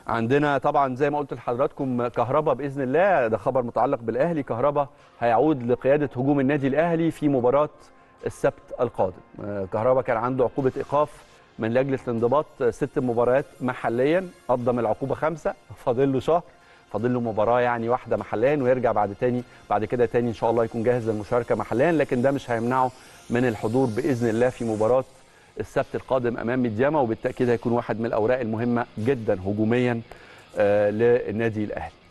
عندنا طبعا زي ما قلت لحضراتكم كهربا باذن الله ده خبر متعلق بالاهلي كهربا هيعود لقياده هجوم النادي الاهلي في مباراه السبت القادم آه، كهربا كان عنده عقوبه ايقاف من لجنه الانضباط آه، ست مباريات محليا قدم العقوبه خمسه فاضل له شهر فاضل له مباراه يعني واحده محليا ويرجع بعد تاني بعد كده تاني ان شاء الله يكون جاهز للمشاركه محليا لكن ده مش هيمنعه من الحضور باذن الله في مباراه السبت القادم امام ميدياما وبالتاكيد هيكون واحد من الاوراق المهمه جدا هجوميا آه، للنادي الاهلي